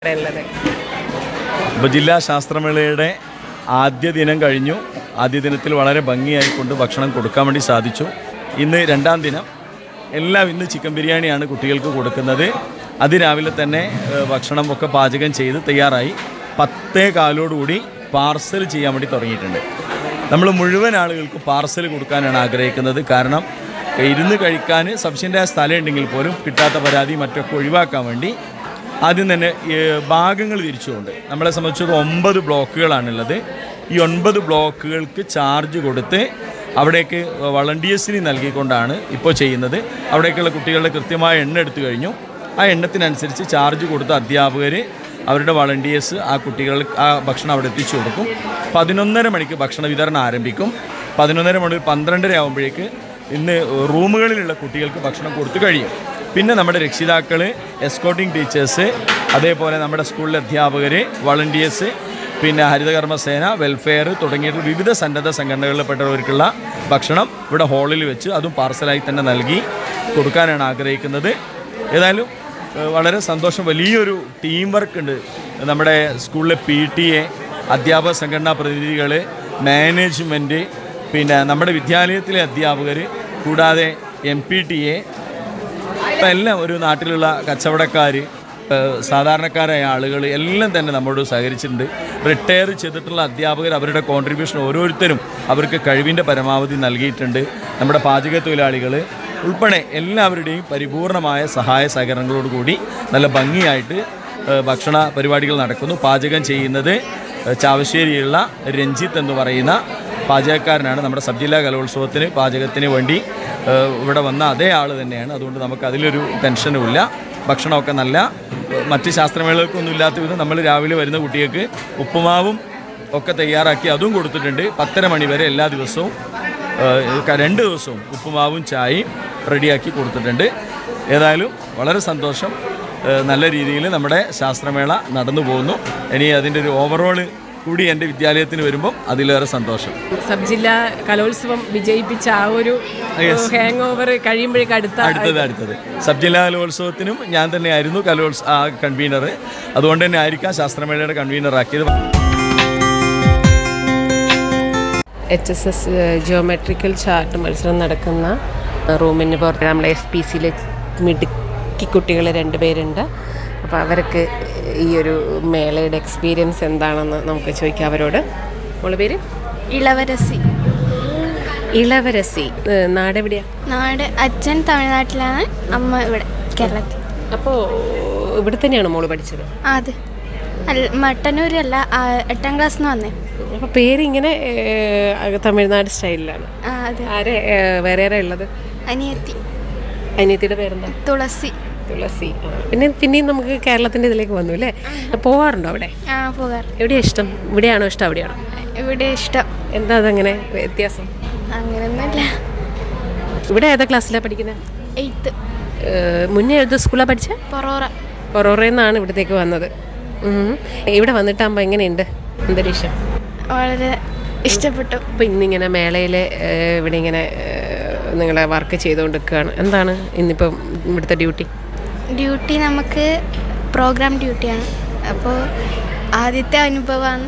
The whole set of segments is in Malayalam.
ഉള്ളത് ഉപജില്ലാ ശാസ്ത്രമേളയുടെ ആദ്യ ദിനം കഴിഞ്ഞു ആദ്യ ദിനത്തിൽ വളരെ ഭംഗിയായി കൊണ്ട് ഭക്ഷണം കൊടുക്കാൻ വേണ്ടി സാധിച്ചു ഇന്ന് രണ്ടാം ദിനം എല്ലാം ഇന്ന് ചിക്കൻ ബിരിയാണിയാണ് കുട്ടികൾക്ക് കൊടുക്കുന്നത് അതിരാവിലെ തന്നെ ഏഹ്, ഭക്ഷണം ഒക്കെ പാചകം ചെയ്ത് തയ്യാറായി പത്തേ കാലോടുകൂടി പാർസൽ ചെയ്യാൻ വേണ്ടി തുടങ്ങിയിട്ടുണ്ട് നമ്മൾ മുഴുവൻ ആളുകൾക്ക് പാർസൽ കൊടുക്കാനാണ് ആഗ്രഹിക്കുന്നത് കാരണം ഇരുന്ന് കഴിക്കാൻ സഫിഷ്യൻ്റായ സ്ഥലം ഉണ്ടെങ്കിൽ പോലും കിട്ടാത്ത പരാതി മറ്റൊക്കെ ഒഴിവാക്കാൻ വേണ്ടി ആദ്യം തന്നെ ഏഹ്, ഭാഗങ്ങൾ തിരിച്ചുകൊണ്ട് നമ്മളെ സംബന്ധിച്ചത് ഒമ്പത് ബ്ലോക്കുകളാണുള്ളത് ഈ ഒൻപത് ബ്ലോക്കുകൾക്ക് ചാർജ് കൊടുത്ത് അവിടേക്ക് വളണ്ടിയേഴ്സിന് നൽകിക്കൊണ്ടാണ് ഇപ്പോൾ ചെയ്യുന്നത് അവിടേക്കുള്ള കുട്ടികളുടെ കൃത്യമായ എണ്ണ എടുത്തു കഴിഞ്ഞു ആ എണ്ണത്തിനനുസരിച്ച് ചാർജ് കൊടുത്ത അധ്യാപകർ അവരുടെ വളണ്ടിയേഴ്സ് ആ കുട്ടികൾക്ക് ആ ഭക്ഷണം അവിടെ എത്തിച്ചു കൊടുക്കും പതിനൊന്നര മണിക്ക് ഭക്ഷണ വിതരണം ആരംഭിക്കും പതിനൊന്നര മണി പന്ത്രണ്ടര ആകുമ്പോഴേക്ക് ഇന്ന് റൂമുകളിലുള്ള കുട്ടികൾക്ക് ഭക്ഷണം കൊടുത്തു കഴിയും പിന്നെ നമ്മുടെ രക്ഷിതാക്കൾ എസ്കോട്ടിംഗ് ടീച്ചേഴ്സ് അതേപോലെ നമ്മുടെ സ്കൂളിലെ അധ്യാപകർ വളണ്ടിയേഴ്സ് പിന്നെ ഹരിതകർമ്മസേന വെൽഫെയർ തുടങ്ങിയിട്ടുള്ള വിവിധ സന്നദ്ധ സംഘടനകളിൽപ്പെട്ടവർക്കുള്ള ഭക്ഷണം ഇവിടെ ഹാളിൽ വെച്ച് അതും പാർസലായി തന്നെ നൽകി കൊടുക്കാനാണ് ആഗ്രഹിക്കുന്നത് ഏതായാലും ഏഹ്, വളരെ സന്തോഷം വലിയൊരു ടീം വർക്ക് ഉണ്ട് നമ്മുടെ സ്കൂളിലെ പി ടി എ അധ്യാപക സംഘടനാ പ്രതിനിധികൾ മാനേജ്മെൻറ്റ് പിന്നെ നമ്മുടെ വിദ്യാലയത്തിലെ അധ്യാപകർ കൂടാതെ എം പി ടി എ ഇപ്പം എല്ലാം ഒരു നാട്ടിലുള്ള കച്ചവടക്കാർ സാധാരണക്കാരായ ആളുകൾ എല്ലാം തന്നെ നമ്മോട് സഹകരിച്ചിട്ടുണ്ട് റിട്ടയർ ചെയ്തിട്ടുള്ള അധ്യാപകർ അവരുടെ കോൺട്രിബ്യൂഷൻ ഓരോരുത്തരും അവർക്ക് കഴിവിൻ്റെ പരമാവധി നൽകിയിട്ടുണ്ട് നമ്മുടെ പാചക തൊഴിലാളികൾ ഉൾപ്പെടെ എല്ലാവരുടെയും പരിപൂർണമായ സഹായ സഹകരണങ്ങളോട് കൂടി നല്ല ഭംഗിയായിട്ട് ഏഹ്, ഭക്ഷണ പരിപാടികൾ നടക്കുന്നു പാചകം ചെയ്യുന്നത് ഏഹ്, ചാവശ്ശേരിയുള്ള രഞ്ജിത്ത് എന്ന് പറയുന്ന പാചകക്കാരനാണ് നമ്മുടെ സബ് ജില്ലാ കലോത്സവത്തിന് പാചകത്തിന് വേണ്ടി ഏഹ്, ഇവിടെ വന്ന അതേ ആൾ തന്നെയാണ് അതുകൊണ്ട് നമുക്ക് അതിലൊരു ടെൻഷനുമില്ല ഭക്ഷണമൊക്കെ നല്ല ഏഹ്, മറ്റ് ശാസ്ത്രമേളകൾക്കൊന്നും ഇല്ലാത്ത വിധം നമ്മൾ രാവിലെ വരുന്ന കുട്ടികൾക്ക് ഉപ്പുമാവും ഒക്കെ തയ്യാറാക്കി അതും കൊടുത്തിട്ടുണ്ട് പത്തര മണി വരെ എല്ലാ ദിവസവും ഏഹ്, ക- രണ്ട് ദിവസവും ഉപ്പുമാവും ചായയും റെഡിയാക്കി കൊടുത്തിട്ടുണ്ട് ഏതായാലും വളരെ സന്തോഷം ഏഹ്, നല്ല രീതിയിൽ നമ്മുടെ ശാസ്ത്രമേള നടന്നു പോകുന്നു ഇനി അതിൻ്റെ ഒരു ഓവറോള് കൂടി എൻ്റെ വിദ്യാലയത്തിന് വരുമ്പം അതിലേറെ സന്തോഷം സബ് ജില്ലാ കലോത്സവം വിജയിപ്പിച്ച ആ ഒരു ഹാങ് ഓവർ കഴിയുമ്പോഴേക്ക് അടുത്ത അടുത്തത് അടുത്തത് സബ് ജില്ലാ കലോത്സവത്തിനും ഞാൻ തന്നെയായിരുന്നു കലോത്സവ ആ കൺവീനർ അതുകൊണ്ട് തന്നെ ആയിരിക്കാം ശാസ്ത്രമേളയുടെ കൺവീനർ ആക്കിയത് H S S geometrical chart മത്സരം നടക്കുന്ന റൂമിന് പുറത്ത് നമ്മളെ എസ് പി സിയിലെ മിടുക്കി കുട്ടികൾ രണ്ടുപേരുണ്ട് അപ്പോൾ അവർക്ക് ഈ ഒരു മേളയുടെ എക്സ്പീരിയൻസ് എന്താണെന്ന് നമുക്ക് ചോദിക്കാം അവരോട് മോളെ പേര് ഇളവരസി ഇളവരസി ഏഹ് നാടെവിടെയാ നാട് അച്ഛൻ തമിഴ്നാട്ടിലാണ് അമ്മ ഇവിടെ കേരളത്തിൽ അപ്പോൾ ഇവിടെ തന്നെയാണോ മോള് പഠിച്ചത് ആ, അത് അല്ല മട്ടന്നൂരല്ല ആ, എട്ടാം ക്ലാസ് നിന്ന് വന്നേ അപ്പോൾ പേര് ഇങ്ങനെ ഏഹ്, തമിഴ്നാട് സ്റ്റൈലിലാണ് ആ അതെ ആരെ ഏഹ്, വേറെ ആരാ ഉള്ളത് അനിയത്തി അനിയത്തിയുടെ പേരെന്താ തുളസി തുളസി ആ. പിന്നെ പിന്നെയും നമുക്ക് കേരളത്തിൻ്റെ ഇതിലേക്ക് വന്നു അല്ലേ പോവാറുണ്ടോ അവിടെ ആ പോകാറ് എവിടെയാ ഇഷ്ടം ഇവിടെയാണോ ഇഷ്ടം അവിടെയാണോ ഇവിടെ ഇഷ്ടം എന്താ അതങ്ങനെ വ്യത്യാസം അങ്ങനെയൊന്നുമില്ല ഇവിടെ ഏതാ ക്ലാസ്സിലാണ് പഠിക്കുന്നത് എയ്ത്ത് മുന്നേ ഏത് സ്കൂളാണ് പഠിച്ചത് പൊറോറ കൊറോറയിൽ നിന്നാണ് ഇവിടത്തേക്ക് വന്നത് ഉം. ഇവിടെ വന്നിട്ടാകുമ്പോൾ എങ്ങനെയുണ്ട് അന്തരീക്ഷം വളരെ ഇഷ്ടപ്പെട്ടു അപ്പോൾ ഇന്നിങ്ങനെ മേളയിൽ ഇവിടെ ഇങ്ങനെ നിങ്ങളെ വർക്ക് ചെയ്തുകൊണ്ടിരിക്കുകയാണ് എന്താണ് ഇന്നിപ്പം ഇവിടുത്തെ ഡ്യൂട്ടി ഡ്യൂട്ടി നമുക്ക് പ്രോഗ്രാം ഡ്യൂട്ടിയാണ് അപ്പോൾ ആദ്യത്തെ അനുഭവമാണ്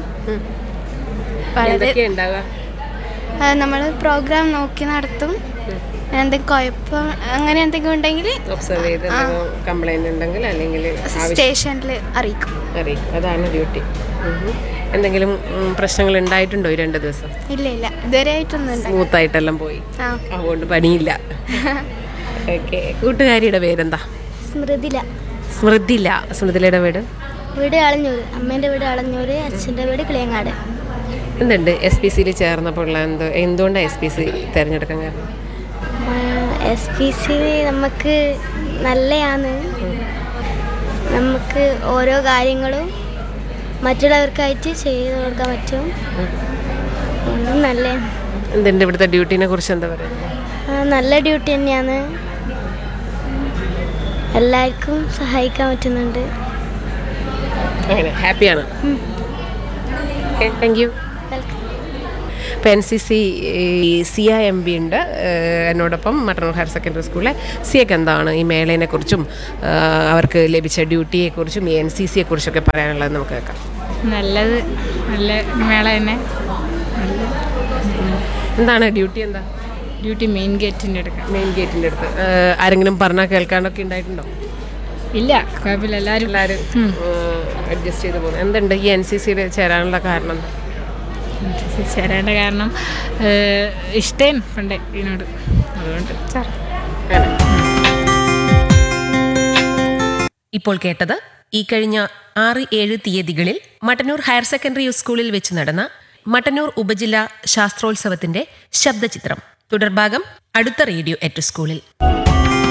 വളരെ എന്തൊക്കെയാ ഉണ്ടാവുക നമ്മൾ പ്രോഗ്രാം നോക്കി നടത്തും എന്തെങ്കിലും കുഴപ്പം അങ്ങനെ എന്തെങ്കിലും ഉണ്ടെങ്കിൽ ഒബ്സർവ് ചെയ്ത് കംപ്ലൈൻറ്റ് ഉണ്ടെങ്കിൽ അല്ലെങ്കിൽ സ്റ്റേഷനിൽ അറിയിക്കും അറിയിക്കും അതാണ് ഡ്യൂട്ടി എന്തെങ്കിലും ഉം, പ്രശ്നങ്ങൾ ഉണ്ടായിട്ടുണ്ടോ ഈ രണ്ട് ദിവസം ഇല്ല ഇല്ല ഇതുവരെ ആയിട്ടൊന്നും ഉണ്ടായി സ്മൂത്തായിട്ടെല്ലാം പോയി ആ അതുകൊണ്ട് പണിയില്ല ഓക്കെ കൂട്ടുകാരിയുടെ പേരെന്താ സ്മൃതില സ്മൃതില സ്മൃതിലയുടെ വീട് വീട് അളഞ്ഞൂര് അമ്മേൻ്റെ വീട് അളഞ്ഞൂര് അച്ഛൻ്റെ വീട് കിളിയങ്ങാട് എന്തുണ്ട് എസ് പി സിയിൽ ചേർന്നപ്പോൾ ഉള്ള എന്തോ എന്തുകൊണ്ടാണ് എസ് പി സി തിരഞ്ഞെടുക്കാൻ കാരണം എസ് പി സി നമുക്ക് നല്ലതാണ് നമുക്ക് ഓരോ കാര്യങ്ങളും മറ്റുള്ളവർക്കായിട്ട് ചെയ്ത് കൊടുക്കാൻ പറ്റും അതുകൊണ്ട് നല്ല എന്തുണ്ട് ഇവിടുത്തെ ഡ്യൂട്ടീനെ കുറിച്ച് എന്താ പറയുക ആ, നല്ല ഡ്യൂട്ടി തന്നെയാണ് എല്ലാവർക്കും സഹായിക്കാൻ പറ്റുന്നുണ്ട് അങ്ങനെ ഹാപ്പിയാണ് ഓക്കെ താങ്ക് യു വെൽക്കം ഇപ്പോൾ N C C C I M B ഉണ്ട് ഏഹ് എന്നോടൊപ്പം മട്ടന്നൂർ ഹയർ സെക്കൻഡറി സ്കൂളിലെ സി എക്ക് എന്താണ് ഈ മേളയെ കുറിച്ചും അവർക്ക് ലഭിച്ച ഡ്യൂട്ടിയെക്കുറിച്ചും ഈ എൻ സി സിയെ കുറിച്ചൊക്കെ പറയാനുള്ളത് നമുക്ക് കേൾക്കാം നല്ലത് നല്ല മേള തന്നെ എന്താണ് ഡ്യൂട്ടി എന്താ ഡ്യൂട്ടി മെയിൻ ഗേറ്റിൻ്റെ എടുക്കാം മെയിൻ ഗേറ്റിൻ്റെ അടുത്ത് ഏഹ് ആരെങ്കിലും പറഞ്ഞാൽ കേൾക്കാണ്ടൊക്കെ ഉണ്ടായിട്ടുണ്ടോ ഇല്ല കുഴപ്പമില്ല എല്ലാവരും എല്ലാവരും അഡ്ജസ്റ്റ് ചെയ്ത് പോകുന്നു എന്തുണ്ട് ഈ എൻ സി സിയിൽ ചേരാനുള്ള കാരണം എന്താ ചേരേണ്ട കാരണം ഇഷ്ടേൻ പണ്ടേ ഇതിനോട് അതുകൊണ്ട് ചേർ ഇപ്പോൾ കേട്ടത് ഈ കഴിഞ്ഞ ആറ് ഏഴ് തീയതികളിൽ മട്ടന്നൂർ ഹയർ സെക്കൻഡറി സ്കൂളിൽ വെച്ച് നടന്ന മട്ടന്നൂർ ഉപജില്ല ശാസ്ത്രോത്സവത്തിന്റെ ശബ്ദചിത്രം തുടർഭാഗം അടുത്ത റേഡിയോ എറ്റ് സ്കൂളിൽ